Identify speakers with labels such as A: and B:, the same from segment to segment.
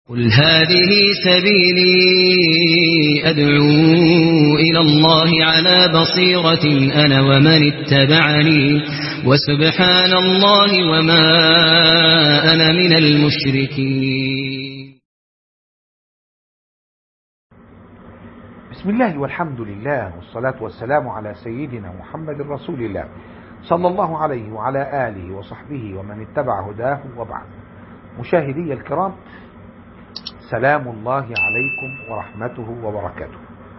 A: قل هذه سبيلي أدعو إلى الله على بصيرة أنا ومن اتبعني وسبحان الله وما أنا من المشركين
B: بسم الله والحمد لله والصلاة والسلام على سيدنا محمد رسول الله صلى الله عليه وعلى آله وصحبه ومن اتبع هداه وبعد مشاهدي الكرام سلام الله عليكم ورحمته وبركاته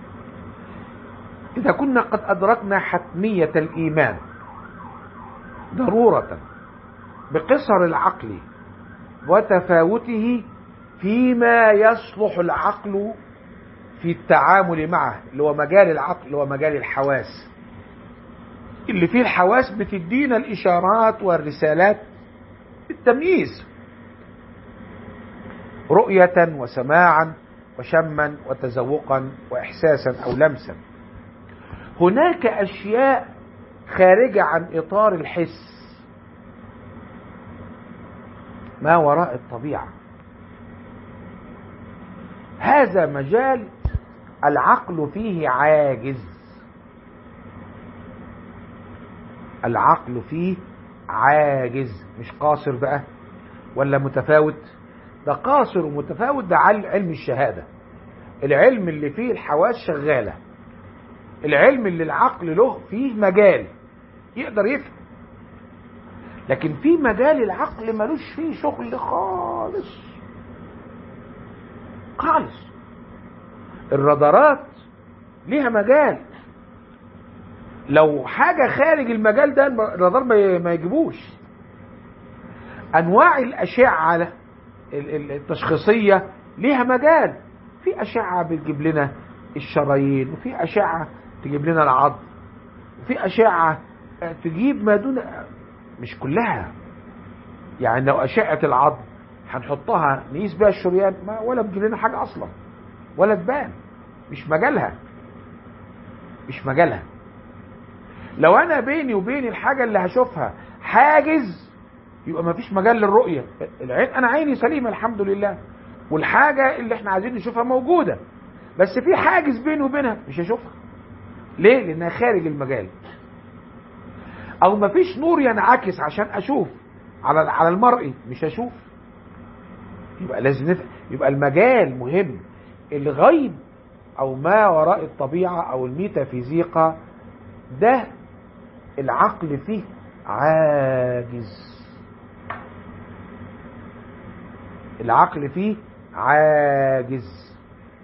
B: إذا كنا قد أدركنا حتمية الإيمان ضرورة بقصر العقل وتفاوته فيما يصلح العقل في التعامل معه اللي هو مجال العقل اللي هو مجال الحواس اللي فيه الحواس بتدينا الإشارات والرسالات بالتمييز رؤية وسماعا وشما وتذوقا وإحساسا أو لمسا هناك أشياء خارجة عن إطار الحس ما وراء الطبيعة هذا مجال العقل فيه عاجز العقل فيه عاجز مش قاصر بقى ولا متفاوت ده قاصر ومتفاوت ده علم الشهادة العلم اللي فيه الحواس شغالة العلم اللي العقل له فيه مجال يقدر يفهم لكن في مجال العقل ملوش فيه شغل خالص خالص الرادارات ليها مجال لو حاجة خارج المجال ده الرادار ما يجيبوش انواع الاشعة التشخيصية ليها مجال في اشعة بتجيب لنا الشرايين وفي اشعة تجيب لنا العظم وفي اشعة تجيب ما دون مش كلها يعني لو اشعة العظم هنحطها نقيس بيها الشريان ما ولا بتجيب لنا حاجة اصلا ولا تبان مش مجالها مش مجالها لو انا بيني وبين الحاجة اللي هشوفها حاجز يبقى ما فيش مجال للرؤية العين انا عيني سليمة الحمد لله والحاجة اللي احنا عايزين نشوفها موجودة بس في حاجز بيني وبينها مش هشوفها ليه لانها خارج المجال او ما فيش نور ينعكس عشان اشوف على على المرئي مش هشوف يبقى لازم نفهم يبقى المجال مهم الغيب او ما وراء الطبيعة او الميتافيزيقا ده العقل فيه عاجز العقل فيه عاجز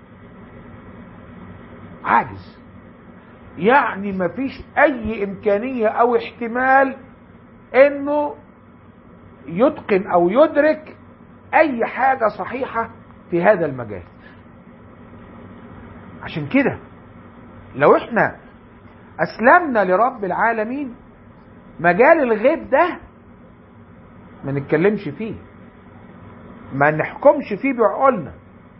B: عاجز يعني مفيش اي امكانية او احتمال انه يتقن او يدرك اي حاجة صحيحة في هذا المجال عشان كده لو احنا اسلمنا لرب العالمين مجال الغيب ده ما نتكلمش فيه ما نحكمش فيه بعقولنا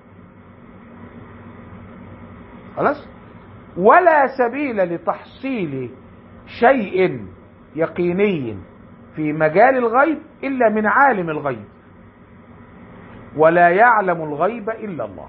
B: خلاص ولا سبيل لتحصيل شيء يقيني في مجال الغيب الا من عالم الغيب ولا يعلم الغيب الا الله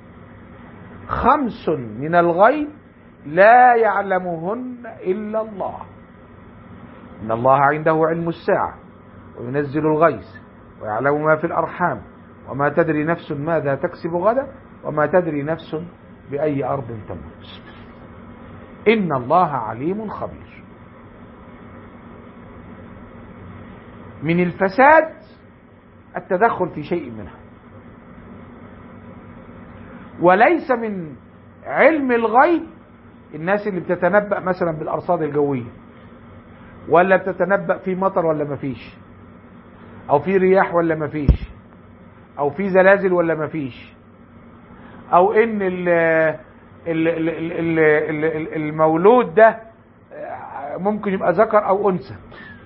B: خمس من الغيب لا يعلمهن الا الله ان الله عنده علم الساعه وينزل الغيث ويعلم ما في الارحام وما تدري نفس ماذا تكسب غدا وما تدري نفس باي ارض تموت ان الله عليم خبير من الفساد التدخل في شيء منها وليس من علم الغيب الناس اللي بتتنبأ مثلا بالأرصاد الجوية ولا بتتنبأ في مطر ولا مفيش أو في رياح ولا مفيش أو في زلازل ولا مفيش أو إن ال ال ال ال ال المولود ده ممكن يبقى ذكر أو أنثى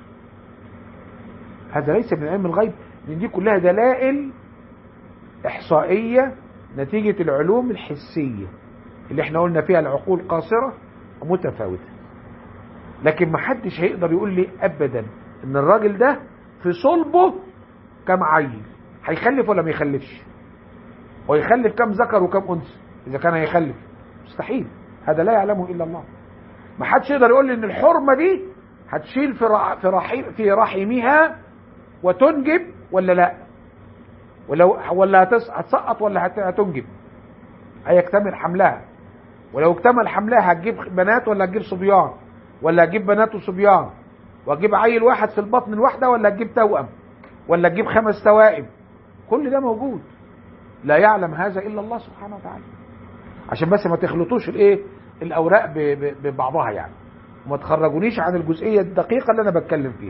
B: هذا ليس من علم الغيب لأن دي كلها دلائل إحصائية نتيجة العلوم الحسية اللي احنا قلنا فيها العقول قاصرة ومتفاوتة لكن محدش هيقدر يقول لي ابدا ان الراجل ده في صلبه كم عيل هيخلف ولا ما يخلفش ويخلف كم ذكر وكم انثى اذا كان هيخلف مستحيل هذا لا يعلمه الا الله ما حدش يقدر يقول لي ان الحرمه دي هتشيل في رح في رحم في رحمها وتنجب ولا لا ولو ولا هتس- هتسقط ولا هت- هتنجب هيكتمل حملها ولو اكتمل حملها هتجيب بنات ولا هتجيب صبيان ولا هتجيب بنات وصبيان وهتجيب عيل واحد في البطن الواحده ولا هتجيب توأم ولا تجيب خمس توائم كل ده موجود لا يعلم هذا الا الله سبحانه وتعالى عشان بس ما تخلطوش الايه الاوراق ب- ب- ببعضها يعني وما تخرجونيش عن الجزئيه الدقيقه اللي انا بتكلم فيها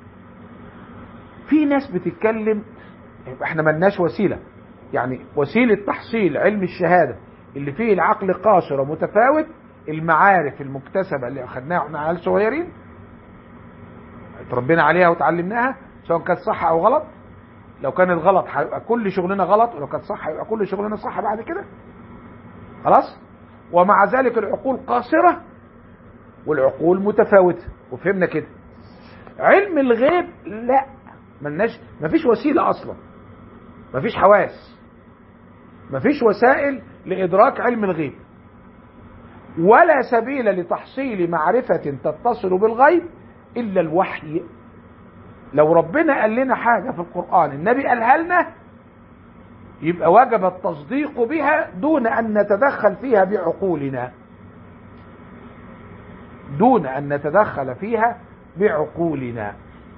B: في ناس بتتكلم احنا ملناش وسيله يعني وسيله تحصيل علم الشهاده اللي فيه العقل قاصر ومتفاوت المعارف المكتسبه اللي اخذناها واحنا عيال صغيرين اتربينا عليها وتعلمناها سواء كانت صح او غلط لو كان الغلط هيبقى كل شغلنا غلط ولو كانت صح هيبقى كل شغلنا صح بعد كده خلاص ومع ذلك العقول قاصرة والعقول متفاوتة وفهمنا كده علم الغيب لا ملناش مفيش وسيلة أصلا مفيش حواس مفيش وسائل لإدراك علم الغيب ولا سبيل لتحصيل معرفة تتصل بالغيب إلا الوحي لو ربنا قال لنا حاجة في القرآن النبي قالها لنا يبقى وجب التصديق بها دون أن نتدخل فيها بعقولنا دون أن نتدخل فيها بعقولنا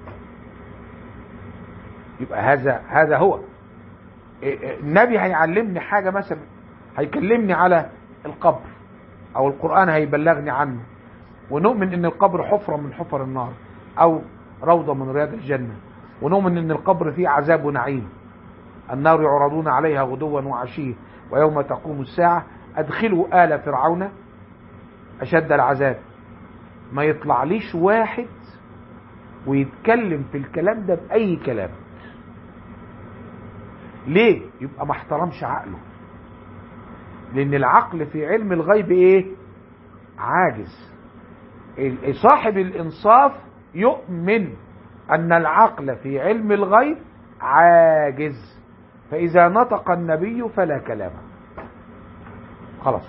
B: يبقى هذا هذا هو النبي هيعلمني حاجة مثلا هيكلمني على القبر أو القرآن هيبلغني عنه ونؤمن ان القبر حفرة من حفر النار او روضة من رياض الجنة ونؤمن ان القبر فيه عذاب ونعيم النار يعرضون عليها غدوا وعشيا ويوم تقوم الساعة ادخلوا آل فرعون اشد العذاب ما يطلع ليش واحد ويتكلم في الكلام ده بأي كلام ليه يبقى ما احترمش عقله لان العقل في علم الغيب ايه عاجز صاحب الانصاف يؤمن ان العقل في علم الغيب عاجز فاذا نطق النبي فلا كلام خلاص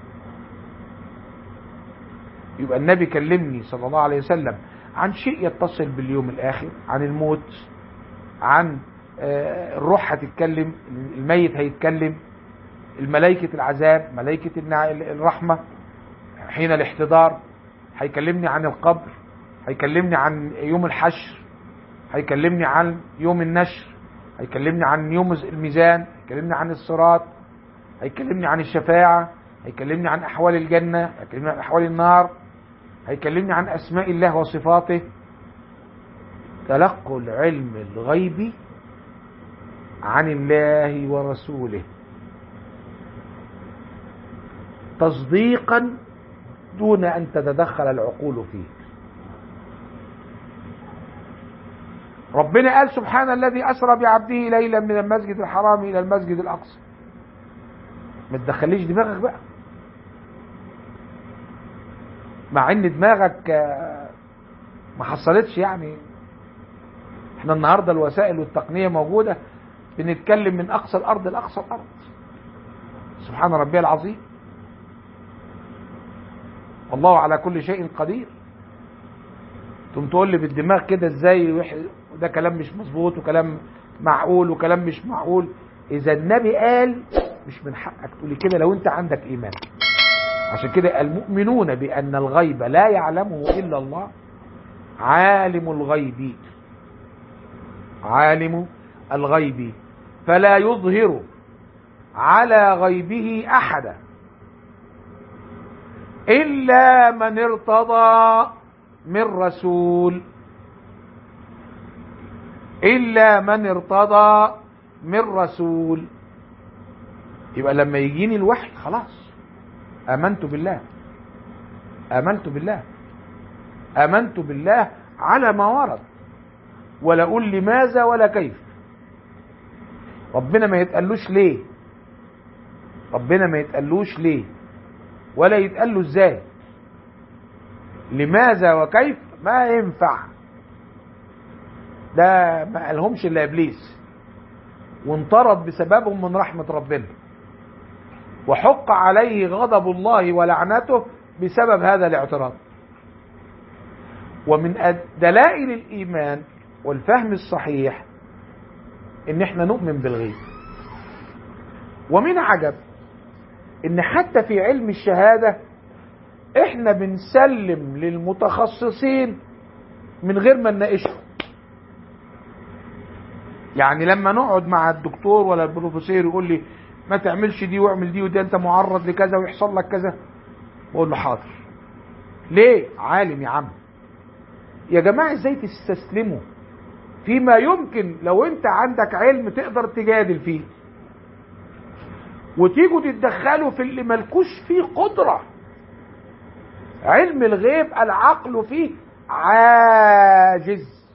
B: يبقى النبي كلمني صلى الله عليه وسلم عن شيء يتصل باليوم الاخر عن الموت عن الروح هتتكلم الميت هيتكلم الملائكة العذاب ملائكة الرحمة حين الاحتضار هيكلمني عن القبر هيكلمني عن يوم الحشر هيكلمني عن يوم النشر هيكلمني عن يوم الميزان هيكلمني عن الصراط هيكلمني عن الشفاعة هيكلمني عن أحوال الجنة هيكلمني عن أحوال النار هيكلمني عن أسماء الله وصفاته تلقوا العلم الغيبي عن الله ورسوله تصديقا دون أن تتدخل العقول فيه ربنا قال سبحان الذي أسرى بعبده ليلا من المسجد الحرام إلى المسجد الأقصى ما تدخليش دماغك بقى مع ان دماغك ما حصلتش يعني احنا النهارده الوسائل والتقنيه موجوده بنتكلم من اقصى الارض لاقصى الارض سبحان ربي العظيم والله على كل شيء قدير تقوم تقول لي بالدماغ كده ازاي ده كلام مش مظبوط وكلام معقول وكلام مش معقول اذا النبي قال مش من حقك تقولي كده لو انت عندك ايمان عشان كده المؤمنون بان الغيب لا يعلمه الا الله عالم الغيب عالم الغيب فلا يظهر على غيبه احدا الا من ارتضى من رسول الا من ارتضى من رسول يبقى لما يجيني الوحي خلاص امنت بالله امنت بالله امنت بالله على ما ورد ولا اقول لماذا ولا كيف ربنا ما يتقالوش ليه ربنا ما يتقالوش ليه ولا يتقال له ازاي لماذا وكيف ما ينفع ده ما قالهمش الا ابليس وانطرد بسببهم من رحمة ربنا وحق عليه غضب الله ولعنته بسبب هذا الاعتراض ومن أد- دلائل الإيمان والفهم الصحيح إن إحنا نؤمن بالغيب ومن عجب إن حتى في علم الشهادة إحنا بنسلم للمتخصصين من غير ما نناقشهم يعني لما نقعد مع الدكتور ولا البروفيسور يقول لي ما تعملش دي واعمل دي وده انت معرض لكذا ويحصل لك كذا بقول له حاضر ليه عالم يا عم يا جماعه ازاي تستسلموا فيما يمكن لو انت عندك علم تقدر تجادل فيه وتيجوا تتدخلوا في اللي ملكوش فيه قدره علم الغيب العقل فيه عاجز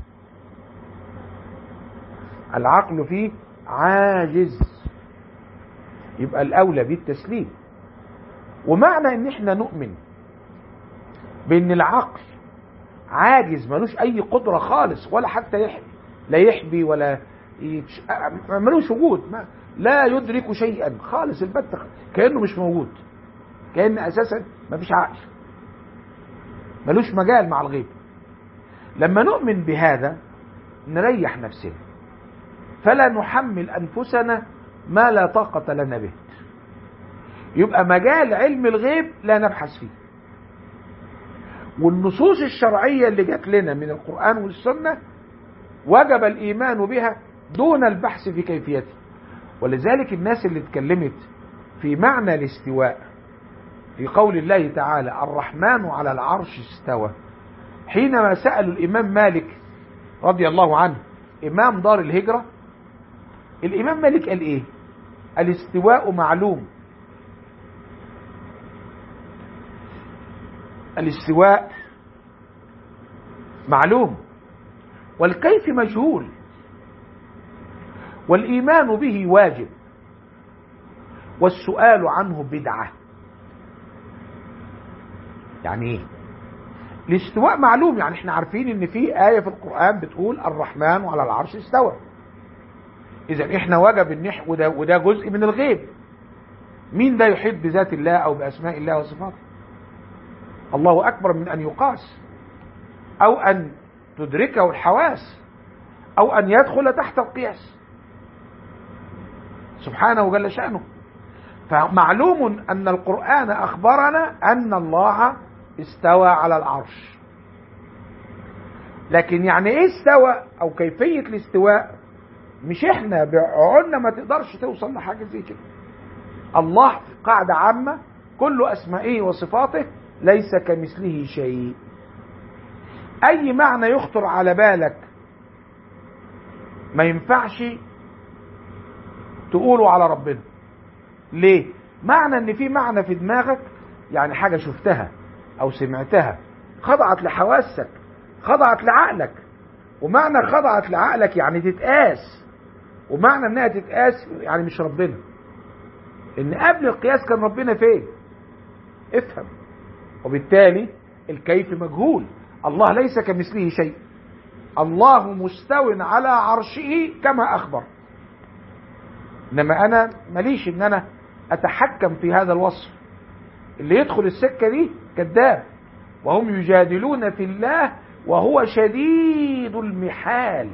B: العقل فيه عاجز يبقى الاولى بالتسليم ومعنى ان احنا نؤمن بان العقل عاجز ملوش اي قدره خالص ولا حتى يحبي لا يحبي ولا يتش... ملوش وجود ما لا يدرك شيئا خالص البت كانه مش موجود كان اساسا ما فيش عقل ملوش مجال مع الغيب لما نؤمن بهذا نريح نفسنا فلا نحمل انفسنا ما لا طاقه لنا به يبقى مجال علم الغيب لا نبحث فيه والنصوص الشرعيه اللي جات لنا من القران والسنه وجب الايمان بها دون البحث في كيفيته ولذلك الناس اللي اتكلمت في معنى الاستواء في قول الله تعالى الرحمن على العرش استوى حينما سألوا الإمام مالك رضي الله عنه إمام دار الهجرة الإمام مالك قال إيه الاستواء معلوم الاستواء معلوم والكيف مجهول والإيمان به واجب والسؤال عنه بدعة يعني ايه الاستواء معلوم يعني احنا عارفين ان في آية في القرآن بتقول الرحمن على العرش استوى اذا احنا وجب ان إح- وده, وده جزء من الغيب مين ده يحيط بذات الله او باسماء الله وصفاته الله اكبر من ان يقاس او ان تدركه الحواس او ان يدخل تحت القياس سبحانه جل شأنه فمعلوم أن القرآن أخبرنا أن الله استوى على العرش لكن يعني إيه استوى أو كيفية الاستواء مش إحنا بعقولنا ما تقدرش توصل لحاجة زي كده الله قاعدة عامة كل أسمائه وصفاته ليس كمثله شيء أي معنى يخطر على بالك ما ينفعش تقوله على ربنا ليه معنى ان في معنى في دماغك يعني حاجه شفتها او سمعتها خضعت لحواسك خضعت لعقلك ومعنى خضعت لعقلك يعني تتقاس ومعنى انها تتقاس يعني مش ربنا ان قبل القياس كان ربنا فين افهم وبالتالي الكيف مجهول الله ليس كمثله شيء الله مستو على عرشه كما اخبر انما انا ماليش ان انا اتحكم في هذا الوصف اللي يدخل السكه دي كذاب وهم يجادلون في الله وهو شديد المحال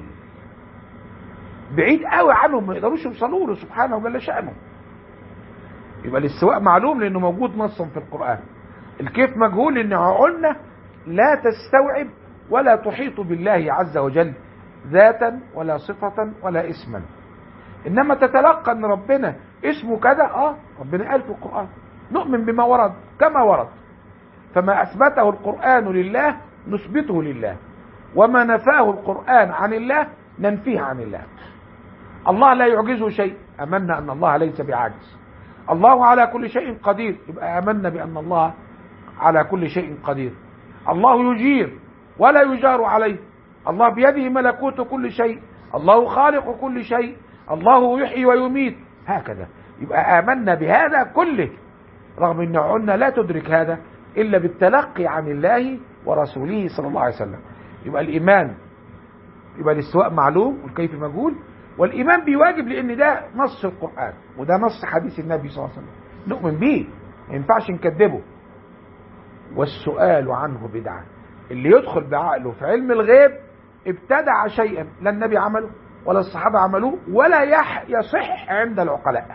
B: بعيد قوي عنهم ما يقدروش يوصلوا له سبحانه جل شانه يبقى الاستواء معلوم لانه موجود نصا في القران الكيف مجهول لان عقولنا لا تستوعب ولا تحيط بالله عز وجل ذاتا ولا صفه ولا اسما انما تتلقى ان ربنا اسمه كذا اه ربنا قال في القران نؤمن بما ورد كما ورد فما اثبته القران لله نثبته لله وما نفاه القران عن الله ننفيه عن الله الله لا يعجزه شيء امنا ان الله ليس بعاجز الله على كل شيء قدير يبقى امنا بان الله على كل شيء قدير الله يجير ولا يجار عليه الله بيده ملكوت كل شيء الله خالق كل شيء الله يحيي ويميت هكذا يبقى آمنا بهذا كله رغم ان عنا لا تدرك هذا الا بالتلقي عن الله ورسوله صلى الله عليه وسلم يبقى الايمان يبقى الاستواء معلوم والكيف مجهول والإيمان بيواجب لأن ده نص القرآن وده نص حديث النبي صلى الله عليه وسلم نؤمن بيه ما ينفعش نكذبه والسؤال عنه بدعة اللي يدخل بعقله في علم الغيب ابتدع شيئا لا النبي عمله ولا الصحابة عملوه ولا يح يصح عند العقلاء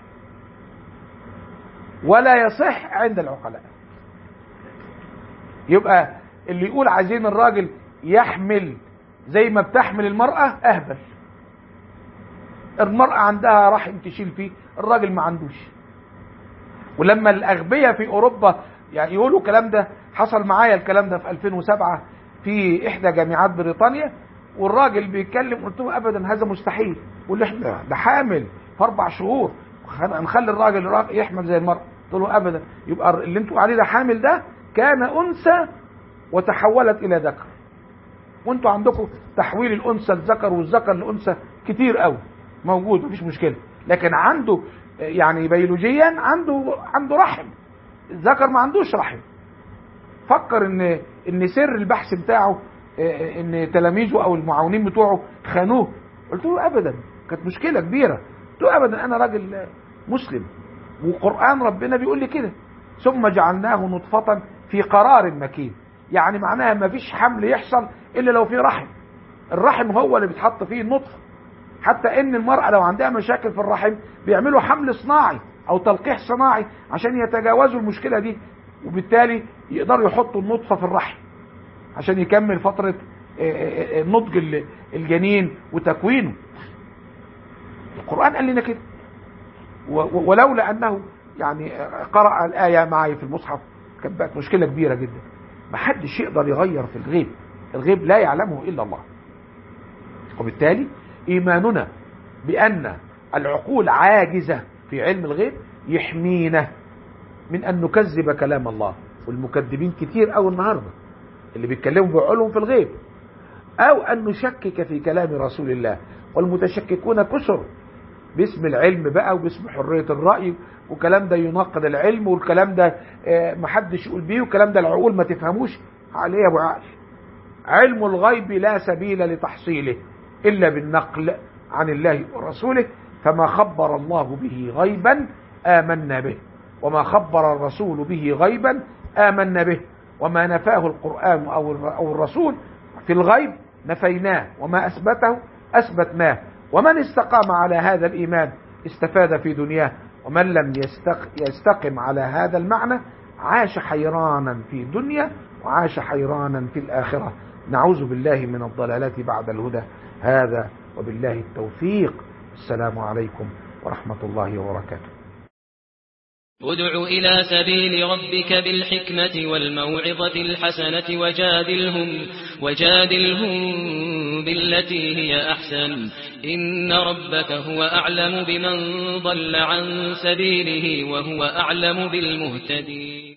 B: ولا يصح عند العقلاء يبقى اللي يقول عايزين الراجل يحمل زي ما بتحمل المرأة أهبل المرأة عندها رحم تشيل فيه الراجل ما عندوش ولما الأغبياء في أوروبا يعني يقولوا الكلام ده حصل معايا الكلام ده في 2007 في إحدى جامعات بريطانيا والراجل بيتكلم قلت له أبدا هذا مستحيل يقول لي احنا ده حامل في أربع شهور هنخلي الراجل يحمل زي المرأة قلت له أبدا يبقى اللي انتوا عليه ده حامل ده كان أنثى وتحولت إلى ذكر وانتوا عندكم تحويل الأنثى لذكر والذكر لأنثى كتير قوي موجود مفيش مشكلة لكن عنده يعني بيولوجيا عنده عنده رحم الذكر ما عندوش رحم فكر ان ان سر البحث بتاعه ان تلاميذه او المعاونين بتوعه خانوه قلت له ابدا كانت مشكله كبيره قلت له ابدا انا راجل مسلم وقران ربنا بيقول لي كده ثم جعلناه نطفه في قرار مكين يعني معناها ما فيش حمل يحصل الا لو في رحم الرحم هو اللي بيتحط فيه النطفه حتى ان المرأة لو عندها مشاكل في الرحم بيعملوا حمل صناعي او تلقيح صناعي عشان يتجاوزوا المشكلة دي وبالتالي يقدروا يحطوا النطفة في الرحم عشان يكمل فترة نضج الجنين وتكوينه القرآن قال لنا كده ولولا انه يعني قرأ الآية معي في المصحف كانت بقت مشكلة كبيرة جدا محدش يقدر يغير في الغيب الغيب لا يعلمه إلا الله وبالتالي إيماننا بأن العقول عاجزة في علم الغيب يحمينا من أن نكذب كلام الله والمكذبين كتير أو النهاردة اللي بيتكلموا بعقولهم في الغيب أو أن نشكك في كلام رسول الله والمتشككون كسر باسم العلم بقى وباسم حرية الرأي وكلام ده يناقض العلم والكلام ده محدش يقول بيه والكلام ده العقول ما تفهموش عليه يا ابو عقل علم الغيب لا سبيل لتحصيله إلا بالنقل عن الله ورسوله فما خبر الله به غيبا آمنا به وما خبر الرسول به غيبا آمنا به وما نفاه القرآن أو الرسول في الغيب نفيناه وما أثبته أثبتناه ومن استقام على هذا الإيمان استفاد في دنياه ومن لم يستقم على هذا المعنى عاش حيرانا في الدنيا وعاش حيرانا في الآخرة نعوذ بالله من الضلالات بعد الهدى هذا وبالله التوفيق السلام عليكم ورحمة الله وبركاته
A: ادع إلى سبيل ربك بالحكمة والموعظة الحسنة وجادلهم, وجادلهم بالتي هي أحسن إن ربك هو أعلم بمن ضل عن سبيله وهو أعلم بالمهتدين